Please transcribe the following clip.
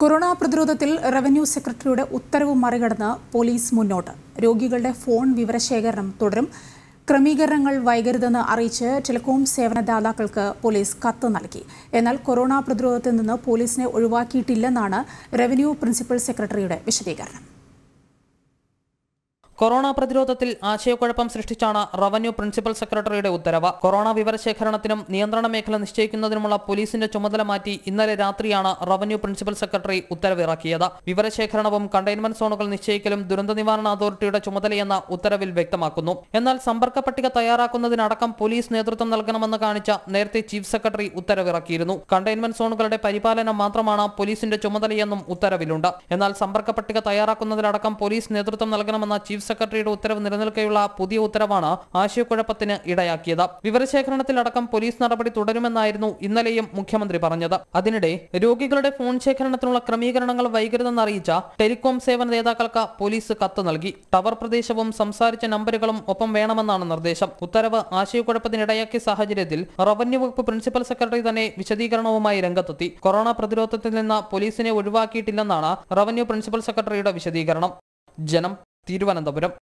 corona പ്രതിരോധത്തിൽ revenue സെക്രട്ടറിയുടെ ഉത്തരവ് മറികടന്ന് പോലീസ് മുന്നോട്ട് രോഗികളുടെ ഫോൺ വിവരശേഖരണം തുടരും ക്രമീകരണങ്ങൾ വൈകരുതെന്ന് അറിയിച്ച് ടെലികോം സേവനദാതാക്കൾക്ക് പോലീസ് കത്ത് നൽകി എന്നാൽ കൊറോണ പ്രതിരോധത്തിൽ നിന്ന് പോലീസിനെ ഒഴിവാക്കിയിട്ടില്ലെന്നാണ് റവന്യൂ പ്രിൻസിപ്പൽ സെക്രട്ടറിയുടെ വിശദീകരണം കൊറോണ പ്രതിരോധത്തിൽ ആശയക്കുഴപ്പം സൃഷ്ടിച്ചാണ് റവന്യൂ പ്രിൻസിപ്പൽ സെക്രട്ടറിയുടെ ഉത്തരവ് കൊറോണ വിവരശേഖരണത്തിനും നിയന്ത്രണ മേഖല നിശ്ചയിക്കുന്നതിനുമുള്ള പോലീസിന്റെ ചുമതല മാറ്റി ഇന്നലെ രാത്രിയാണ് റവന്യൂ പ്രിൻസിപ്പൽ സെക്രട്ടറി ഉത്തരവിറക്കിയത് വിവരശേഖരണവും കണ്ടെയ്ൻമെന്റ് സോണുകൾ നിശ്ചയിക്കലും ദുരന്ത നിവാരണ അതോറിറ്റിയുടെ ചുമതലയെന്ന ഉത്തരവിൽ വ്യക്തമാക്കുന്നു എന്നാൽ സമ്പർക്ക പട്ടിക തയ്യാറാക്കുന്നതിനടക്കം പോലീസ് നേതൃത്വം നൽകണമെന്ന് കാണിച്ച നേരത്തെ ചീഫ് സെക്രട്ടറി ഉത്തരവിറക്കിയിരുന്നു കണ്ടെയ്ൻമെന്റ് സോണുകളുടെ പരിപാലനം മാത്രമാണ് പോലീസിന്റെ ചുമതലയെന്നും ഉത്തരവിലുണ്ട് എന്നാൽ സമ്പർക്ക പട്ടിക തയ്യാറാക്കുന്നതിലടക്കം പോലീസ് നേതൃത്വം നൽകണമെന്ന ചീഫ് സെക്രട്ടറിയുടെ ഉത്തരവ് നിലനിൽക്കെയുള്ള പുതിയ ഉത്തരവാണ് ആശയക്കുഴപ്പത്തിന് ഇടയാക്കിയത് വിവരശേഖരണത്തിലടക്കം പോലീസ് നടപടി തുടരുമെന്നായിരുന്നു ഇന്നലെയും മുഖ്യമന്ത്രി പറഞ്ഞത് അതിനിടെ രോഗികളുടെ ഫോൺ ശേഖരണത്തിനുള്ള ക്രമീകരണങ്ങൾ വൈകരുതെന്ന് അറിയിച്ച ടെലികോം സേവന നേതാക്കൾക്ക് പോലീസ് കത്ത് നൽകി ടവർ പ്രദേശവും സംസാരിച്ച നമ്പറുകളും ഒപ്പം വേണമെന്നാണ് നിർദ്ദേശം ഉത്തരവ് ആശയക്കുഴപ്പത്തിനിടയാക്കിയ സാഹചര്യത്തിൽ റവന്യൂ വകുപ്പ് പ്രിൻസിപ്പൽ സെക്രട്ടറി തന്നെ വിശദീകരണവുമായി രംഗത്തെത്തി കൊറോണ പ്രതിരോധത്തിൽ നിന്ന് പോലീസിനെ ഒഴിവാക്കിയിട്ടില്ലെന്നാണ് റവന്യൂ പ്രിൻസിപ്പൽ സെക്രട്ടറിയുടെ വിശദീകരണം ജനം തിരുവനന്തപുരം